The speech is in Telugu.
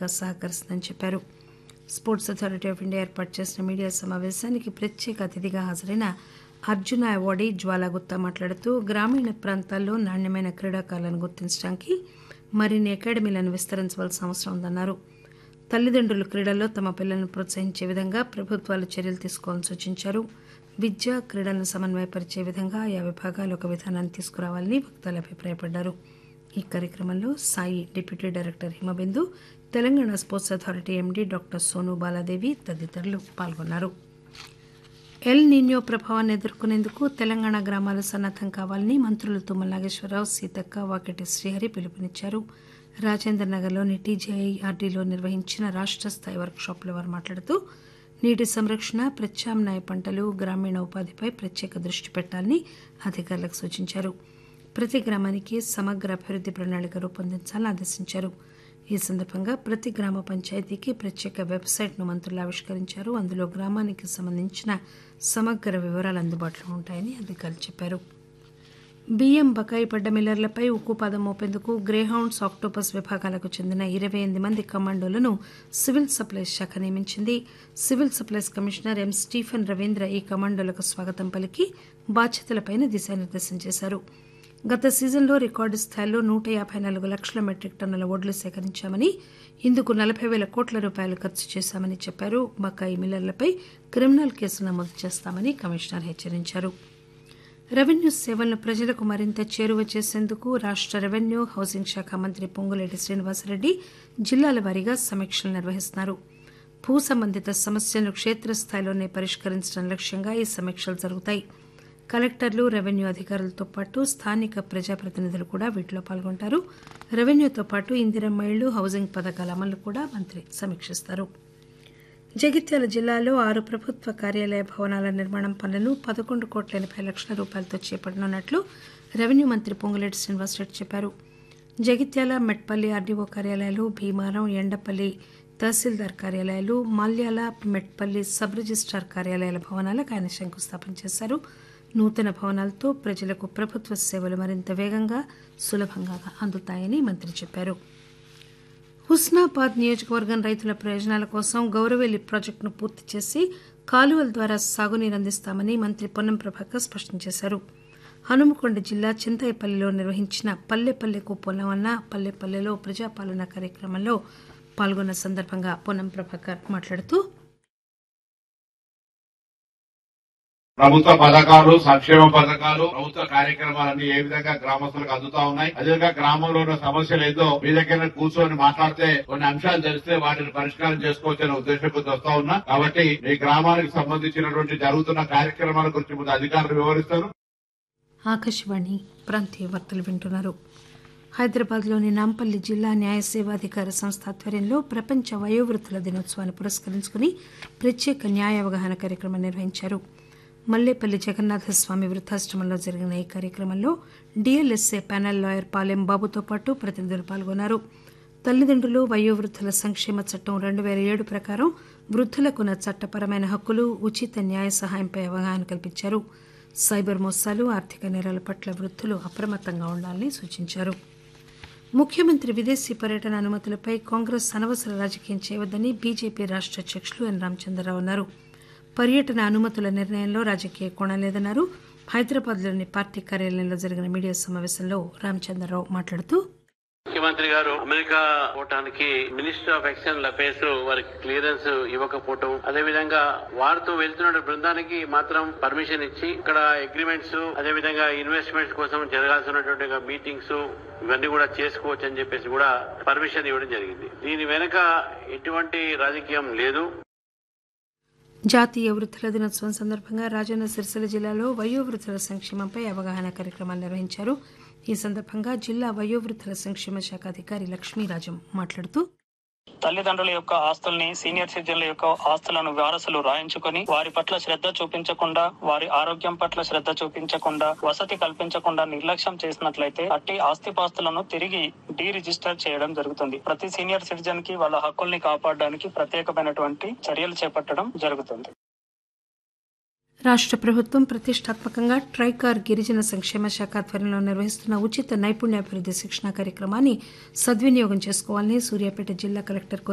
పూర్తిగా సహకరిస్తుందని చెప్పారు స్పోర్ట్స్ అథారిటీ ఆఫ్ ఇండియా ఏర్పాటు చేసిన మీడియా సమావేశానికి ప్రత్యేక అతిథిగా హాజరైన అర్జున అవార్డీ జ్వాలా గుత్తా మాట్లాడుతూ గ్రామీణ ప్రాంతాల్లో నాణ్యమైన క్రీడాకారులను గుర్తించడానికి మరిన్ని అకాడమీలను విస్తరించవలసిన అవసరం ఉందన్నారు తల్లిదండ్రులు క్రీడల్లో తమ పిల్లలను ప్రోత్సహించే విధంగా ప్రభుత్వాలు చర్యలు తీసుకోవాలని సూచించారు విద్య క్రీడలను సమన్వయపరిచే విధంగా ఆయా విభాగాలు ఒక విధానాన్ని తీసుకురావాలని వక్తలు అభిప్రాయపడ్డారు ఈ కార్యక్రమంలో SAI deputy director Himabindu Telangana sports authority MD doctor Sonu Baladevi తదితరులు పాల్గొన్నారు ఎల్ నీన్యో ప్రభావాన్ని ఎదుర్కొనేందుకు తెలంగాణ గ్రామాలు సన్నద్దం కావాలని మంత్రులు తుమ్మల నాగేశ్వరరావు సీతక్క వాకిటి శ్రీహరి పిలుపునిచ్చారు రాజేంద్ర నగర్లోని టీజేఐఆర్డీలో నిర్వహించిన రాష్ట్ర స్థాయి వర్క్షాప్లో వారు మాట్లాడుతూ నీటి సంరక్షణ ప్రత్యామ్నాయ పంటలు గ్రామీణ ఉపాధిపై ప్రత్యేక దృష్టి పెట్టాలని అధికారులకు సూచించారు ప్రతి గ్రామానికి సమగ్ర అభివృద్ది ప్రణాళిక రూపొందించాలని ఆదేశించారు ఈ సందర్భంగా ప్రతి గ్రామ పంచాయతీకి ప్రత్యేక వెబ్సైట్ను మంత్రులు ఆవిష్కరించారు అందులో గ్రామానికి సంబంధించిన సమగ్ర వివరాలు అందుబాటులో ఉంటాయని అధికారులు చెప్పారు బియ్యం బకాయి పడ్డ మిల్లర్లపై ఉక్కుపాదం మోపేందుకు గ్రేహౌండ్స్ ఆక్టోపస్ విభాగాలకు చెందిన ఇరవై ఎనిమిది మంది కమాండోలను సివిల్ సప్లైస్ శాఖ నియమించింది civil supplies commissioner M Stephen Ravindra ఈ కమాండోలకు స్వాగతం పలికి బాధ్యతలపై దిశానిర్దేశం చేశారు గత సీజన్లో రికార్డు స్థాయిలో నూట యాభై నాలుగు లక్షల మెట్రిక్ టన్నుల ఒడ్లు సేకరించామని ఇందుకు నలభై వేల కోట్ల రూపాయలు ఖర్చు చేశామని చెప్పారు బకాయి మిల్లర్లపై క్రిమినల్ కేసులు నమోదు చేస్తామని కమిషనర్ హెచ్చరించారు రెవెన్యూ సేవలను ప్రజలకు మరింత చేరువ చేసేందుకు రాష్ట రెవెన్యూ హౌసింగ్ శాఖ మంత్రి పొంగులేటి శ్రీనివాసరెడ్డి జిల్లాల వారీగా సమీక్షలు నిర్వహిస్తున్నారు భూ సంబంధిత సమస్యలను క్షేత్రస్థాయిలోనే పరిష్కరించడం లక్ష్యంగా ఈ సమీక్షలు జరుగుతాయి కలెక్టర్లు రెవెన్యూ అధికారులతో పాటు స్థానిక ప్రజాప్రతినిధులు కూడా వీటిలో పాల్గొంటారు రెవెన్యూతో పాటు ఇందిరమ్మ ఇళ్లు హౌసింగ్ పథకాల అమలు కూడా మంత్రి సమీక్షిస్తారు జగిత్యాల జిల్లాలో ఆరు ప్రభుత్వ కార్యాలయ భవనాల నిర్మాణం పనులను పదకొండు కోట్ల ఎనభై లక్షల రూపాయలతో చేపట్టనున్నట్లు రెవెన్యూ మంత్రి పొంగులేటి శ్రీనివాసరెడ్డి చెప్పారు జగిత్యాల మెట్పల్లి ఆర్డీఓ కార్యాలయాలు భీమారం ఎండపల్లి తహసీల్దార్ కార్యాలయాలు మాల్యాల మెట్పల్లి సబ్ రిజిస్టార్ కార్యాలయాల భవనాలకు ఆయన శంకుస్థాపన చేశారు నూతన భవనాలతో ప్రజలకు ప్రభుత్వ సేవలు మరింత వేగంగా సులభంగా అందుతాయని మంత్రి చెప్పారు హుస్నాబాద్ నియోజకవర్గం రైతుల ప్రయోజనాల కోసం గౌరవేలి ప్రాజెక్టును పూర్తి చేసి కాలువల ద్వారా సాగునీరు అందిస్తామని మంత్రి పొన్నం ప్రభాకర్ స్పష్టం చేశారు హనుమకొండ జిల్లా చింతయ్యపల్లిలో నిర్వహించిన పల్లెపల్లెకు పొలమన్న పల్లెపల్లెలో ప్రజాపాలన కార్యక్రమంలో పాల్గొన్న సందర్భంగా పొన్నం ప్రభాకర్ మాట్లాడుతూ ప్రభుత్వ పథకాలు సంక్షేమ పథకాలు ప్రభుత్వ కార్యక్రమాలన్నీ ఏ విధంగా గ్రామస్తులకు అందుతా ఉన్నాయి అదేవిధంగా గ్రామంలో ఉన్న సమస్యలు ఏదో మీ దగ్గర కూర్చొని మాట్లాడితే కొన్ని అంశాలు తెలిస్తే వాటిని పరిష్కారం చేసుకోవచ్చనే ఉద్దేశంతో వస్తా ఉన్నా కాబట్టి మీ గ్రామానికి సంబంధించినటువంటి జరుగుతున్న కార్యక్రమాల గురించి ముందు అధికారులు వివరిస్తారు ఆకాశవాణి ప్రాంతీయ వార్తలు వింటున్నారు హైదరాబాద్లోని నాంపల్లి జిల్లా న్యాయ సేవాధికార సంస్థ ఆధ్వర్యంలో ప్రపంచ వయోవృత్తుల దినోత్సవాన్ని పురస్కరించుకుని ప్రత్యేక న్యాయ అవగాహన కార్యక్రమం నిర్వహించారు మల్లేపల్లి జగన్నాథ స్వామి వృద్ధాశ్రమంలో జరిగిన ఈ కార్యక్రమంలో డిఎల్ఎస్ఏ ప్యానెల్ లాయర్ పాలెం బాబుతో పాటు ప్రతినిధులు పాల్గొన్నారు తల్లిదండ్రులు వయోవృద్ధుల సంక్షేమ చట్టం రెండు వేల ఏడు ప్రకారం వృద్ధులకున్న చట్టపరమైన హక్కులు ఉచిత న్యాయ సహాయంపై అవగాహన కల్పించారు సైబర్ మోసాలు ఆర్థిక నేరాల పట్ల వృద్ధులు అప్రమత్తంగా ఉండాలని సూచించారు ముఖ్యమంత్రి విదేశీ పర్యటన అనుమతులపై కాంగ్రెస్ అనవసర రాజకీయం చేయవద్దని బీజేపీ రాష్ట అధ్యక్షులు ఎన్ రామచంద్రరావు అన్నారు పర్యటన అనుమతుల నిర్ణయంలో రాజకీయ కోణం లేదన్నారు హైదరాబాద్లోని పార్టీ కార్యాలయంలో జరిగిన మీడియా సమావేశంలో రామచంద్రరావు మాట్లాడుతూ ముఖ్యమంత్రి గారు అమెరికా పోవటానికి మినిస్టర్ ఆఫ్ ఎక్స్టర్నల్ అఫైర్స్ వారికి క్లియరెన్స్ ఇవ్వకపోవటం అదే విధంగా వారితో వెళ్తున్న బృందానికి మాత్రం పర్మిషన్ ఇచ్చి ఇక్కడ అగ్రిమెంట్స్ అదే విధంగా ఇన్వెస్ట్మెంట్స్ కోసం జరగాల్సినటువంటి మీటింగ్స్ ఇవన్నీ కూడా చేసుకోవచ్చు అని చెప్పేసి కూడా పర్మిషన్ ఇవ్వడం జరిగింది దీని వెనుక ఎటువంటి రాజకీయం లేదు జాతీయ వృద్ధుల దినోత్సవం సందర్భంగా రాజన్న సిరిసిల్ల జిల్లాలో వయోవృద్ధుల సంక్షేమంపై అవగాహన కార్యక్రమాలు నిర్వహించారు ఈ సందర్భంగా జిల్లా వయోవృద్ధుల సంక్షేమ శాఖ అధికారి లక్ష్మీరాజం మాట్లాడుతూ తల్లిదండ్రుల యొక్క ఆస్తుల్ని సీనియర్ సిటిజన్ల యొక్క ఆస్తులను వారసులు రాయించుకొని వారి పట్ల శ్రద్ధ చూపించకుండా వారి ఆరోగ్యం పట్ల శ్రద్ధ చూపించకుండా వసతి కల్పించకుండా నిర్లక్ష్యం చేసినట్లయితే అట్టి ఆస్తిపాస్తులను తిరిగి డీ రిజిస్టర్ చేయడం జరుగుతుంది ప్రతి సీనియర్ సిటిజన్ కి వాళ్ళ హక్కుల్ని కాపాడడానికి ప్రత్యేకమైనటువంటి చర్యలు చేపట్టడం జరుగుతుంది రాష్ట్ర ప్రభుత్వం ప్రతిష్టాత్మకంగా ట్రైకార్ గిరిజన సంక్షేమ శాఖ ఆధ్వర్యంలో నిర్వహిస్తున్న ఉచిత నైపుణ్యాభివృద్ధి శిక్షణ కార్యక్రమాన్ని సద్వినియోగం చేసుకోవాలని సూర్యాపేట జిల్లా కలెక్టర్